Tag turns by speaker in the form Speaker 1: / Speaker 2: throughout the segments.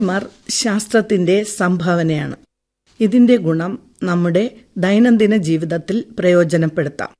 Speaker 1: മർ ശാസ്ത്രത്തിന്റെ സംഭാവനയാണ് ഇതിന്റെ ഗുണം നമ്മുടെ ദൈനംദിന ജീവിതത്തിൽ പ്രയോജനപ്പെടുത്താം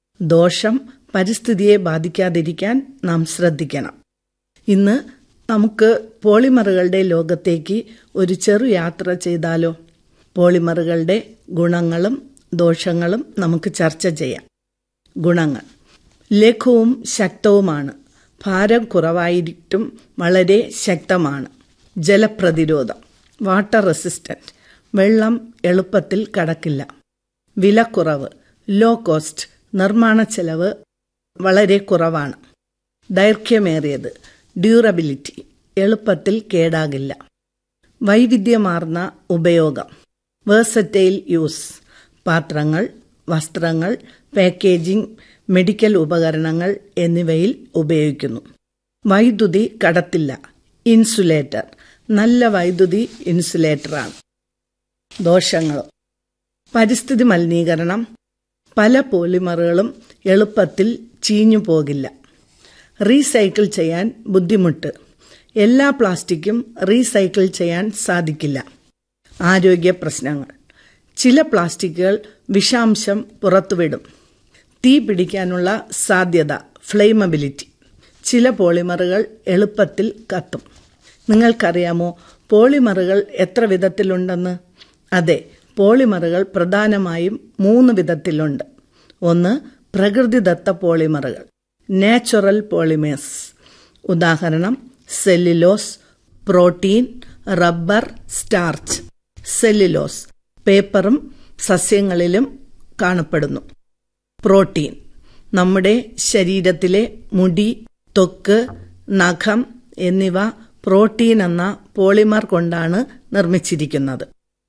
Speaker 1: ദോഷം പരിസ്ഥിതിയെ ബാധിക്കാതിരിക്കാൻ നാം ശ്രദ്ധിക്കണം ഇന്ന് നമുക്ക് പോളിമറുകളുടെ ലോകത്തേക്ക് ഒരു ചെറു യാത്ര ചെയ്താലോ പോളിമറുകളുടെ ഗുണങ്ങളും ദോഷങ്ങളും നമുക്ക് ചർച്ച ചെയ്യാം ഗുണങ്ങൾ ലഘുവും ശക്തവുമാണ് ഭാരം കുറവായിട്ടും വളരെ ശക്തമാണ് ജലപ്രതിരോധം വാട്ടർ റെസിസ്റ്റന്റ് വെള്ളം എളുപ്പത്തിൽ കടക്കില്ല വിലക്കുറവ് ലോ കോസ്റ്റ് നിർമ്മാണ ചെലവ് വളരെ കുറവാണ് ദൈർഘ്യമേറിയത് ഡ്യൂറബിലിറ്റി എളുപ്പത്തിൽ കേടാകില്ല വൈവിധ്യമാർന്ന ഉപയോഗം വേഴ്സറ്റൈൽ യൂസ് പാത്രങ്ങൾ വസ്ത്രങ്ങൾ പാക്കേജിംഗ് മെഡിക്കൽ ഉപകരണങ്ങൾ എന്നിവയിൽ ഉപയോഗിക്കുന്നു വൈദ്യുതി കടത്തില്ല ഇൻസുലേറ്റർ നല്ല വൈദ്യുതി ഇൻസുലേറ്ററാണ് ദോഷങ്ങളും പരിസ്ഥിതി മലിനീകരണം പല പോളിമറുകളും എളുപ്പത്തിൽ ചീഞ്ഞു പോകില്ല റീസൈക്കിൾ ചെയ്യാൻ ബുദ്ധിമുട്ട് എല്ലാ പ്ലാസ്റ്റിക്കും റീസൈക്കിൾ ചെയ്യാൻ സാധിക്കില്ല ആരോഗ്യ പ്രശ്നങ്ങൾ ചില പ്ലാസ്റ്റിക്കുകൾ വിഷാംശം പുറത്തുവിടും തീ പിടിക്കാനുള്ള സാധ്യത ഫ്ലെയിമബിലിറ്റി ചില പോളിമറുകൾ എളുപ്പത്തിൽ കത്തും നിങ്ങൾക്കറിയാമോ പോളിമറുകൾ എത്ര വിധത്തിലുണ്ടെന്ന് അതെ പോളിമറുകൾ പ്രധാനമായും മൂന്ന് വിധത്തിലുണ്ട് ഒന്ന് പ്രകൃതിദത്ത പോളിമറുകൾ നാച്ചുറൽ പോളിമേഴ്സ് ഉദാഹരണം cellulose protein rubber starch cellulose പേപ്പറും സസ്യങ്ങളിലും കാണപ്പെടുന്നു പ്രോട്ടീൻ നമ്മുടെ ശരീരത്തിലെ മുടി ത്വക്ക് നഖം എന്നിവ പ്രോട്ടീൻ എന്ന പോളിമർ കൊണ്ടാണ് നിർമ്മിച്ചിരിക്കുന്നത്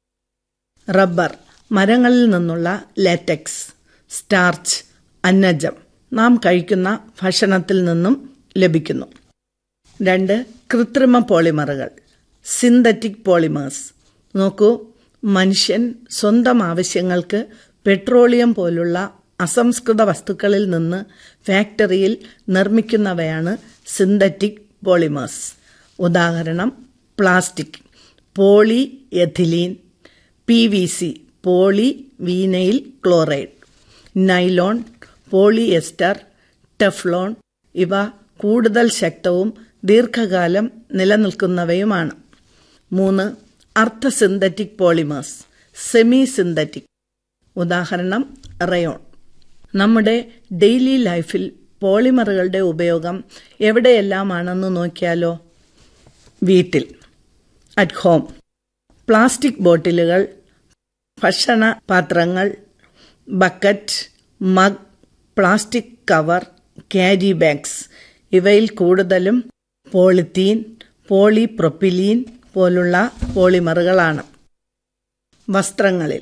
Speaker 1: റബ്ബർ മരങ്ങളിൽ നിന്നുള്ള ലാറ്റക്സ് സ്റ്റാർച്ച് അന്നജം നാം കഴിക്കുന്ന ഭക്ഷണത്തിൽ നിന്നും ലഭിക്കുന്നു രണ്ട് കൃത്രിമ പോളിമറുകൾ സിന്തറ്റിക് പോളിമേഴ്സ് നോക്കൂ മനുഷ്യൻ സ്വന്തം ആവശ്യങ്ങൾക്ക് പെട്രോളിയം പോലുള്ള അസംസ്കൃത വസ്തുക്കളിൽ നിന്ന് ഫാക്ടറിയിൽ നിർമ്മിക്കുന്നവയാണ് സിന്തറ്റിക് പോളിമേഴ്സ് ഉദാഹരണം plastic polyethylene P V C polyvinyl chloride nylon polyester Teflon ഇവ കൂടുതൽ ശക്തവും ദീർഘകാലം നിലനിൽക്കുന്നവയുമാണ് മൂന്ന് അർദ്ധ സിന്തറ്റിക് പോളിമേഴ്സ് സെമി സിന്തറ്റിക് ഉദാഹരണം റയോൺ നമ്മുടെ ഡെയിലി ലൈഫിൽ പോളിമറുകളുടെ ഉപയോഗം എവിടെയെല്ലാമാണെന്ന് നോക്കിയാലോ വീട്ടിൽ അറ്റ് ഹോം പ്ലാസ്റ്റിക് ബോട്ടിലുകൾ ഭക്ഷണ പാത്രങ്ങൾ bucket mug plastic cover carry bags ഇവയിൽ കൂടുതലും പോളിത്തീൻ പോളിപ്രൊപ്പിലീൻ പോലുള്ള പോളിമറുകളാണ് വസ്ത്രങ്ങളിൽ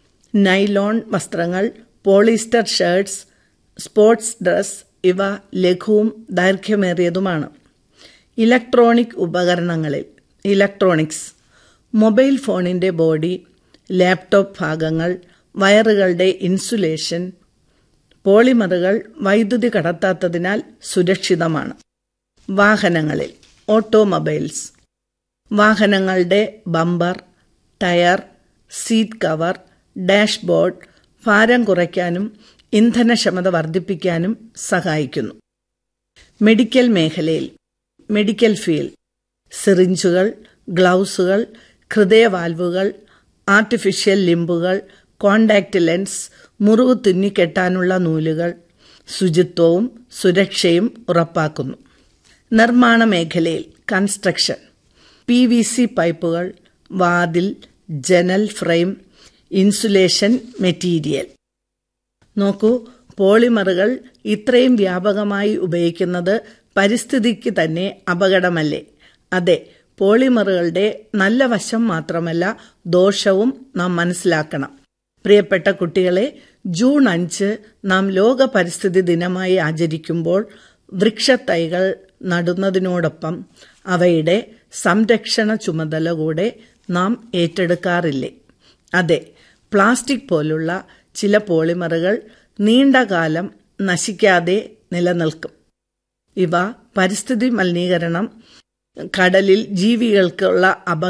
Speaker 1: നൈലോൺ വസ്ത്രങ്ങൾ പോളിസ്റ്റർ ഷർട്ട്സ് സ്പോർട്സ് ഡ്രസ് ഇവ ലഘുവും ദൈർഘ്യമേറിയതുമാണ് ഇലക്ട്രോണിക് ഉപകരണങ്ങളിൽ ഇലക്ട്രോണിക്സ് മൊബൈൽ ഫോണിന്റെ ബോഡി ലാപ്ടോപ്പ് ഭാഗങ്ങൾ വയറുകളുടെ ഇൻസുലേഷൻ പോളിമറുകൾ വൈദ്യുതി കടത്താത്തതിനാൽ സുരക്ഷിതമാണ് വാഹനങ്ങളിൽ ഓട്ടോമൊബൈൽസ് വാഹനങ്ങളുടെ bumper tyre seat cover dashboard ഭാരം കുറയ്ക്കാനും ഇന്ധനക്ഷമത വർദ്ധിപ്പിക്കാനും സഹായിക്കുന്നു മെഡിക്കൽ മേഖലയിൽ മെഡിക്കൽ ഫീൽഡ് സിറിഞ്ചുകൾ ഗ്ലൗസുകൾ ഹൃദയവാൽവുകൾ ആർട്ടിഫിഷ്യൽ ലിംബുകൾ കോണ്ടാക്ട് ലെൻസ് മുറിവ് തുന്നിക്കെട്ടാനുള്ള നൂലുകൾ ശുചിത്വവും സുരക്ഷയും ഉറപ്പാക്കുന്നു നിർമ്മാണ മേഖലയിൽ കൺസ്ട്രക്ഷൻ പി വി സി പൈപ്പുകൾ വാതിൽ ജനൽ ഫ്രെയിം ഇൻസുലേഷൻ മെറ്റീരിയൽ നോക്കൂ പോളിമറുകൾ ഇത്രയും വ്യാപകമായി ഉപയോഗിക്കുന്നത് പരിസ്ഥിതിക്ക് തന്നെ അപകടമല്ലേ അതെ പോളിമറുകളുടെ നല്ല വശം മാത്രമല്ല ദോഷവും നാം മനസ്സിലാക്കണം പ്രിയപ്പെട്ട കുട്ടികളെ ജൂൺ അഞ്ച് നാം ലോക പരിസ്ഥിതി ദിനമായി ആചരിക്കുമ്പോൾ വൃക്ഷത്തൈകൾ നടുന്നതിനോടൊപ്പം അവയുടെ സംരക്ഷണ ചുമതല കൂടെ നാം ഏറ്റെടുക്കാറില്ലേ അതെ പ്ലാസ്റ്റിക് പോലുള്ള ചില പോളിമറുകൾ നീണ്ടകാലം നശിക്കാതെ നിലനിൽക്കും ഇവ പരിസ്ഥിതി മലിനീകരണം കടലിൽ ജീവികൾക്കുള്ള അപ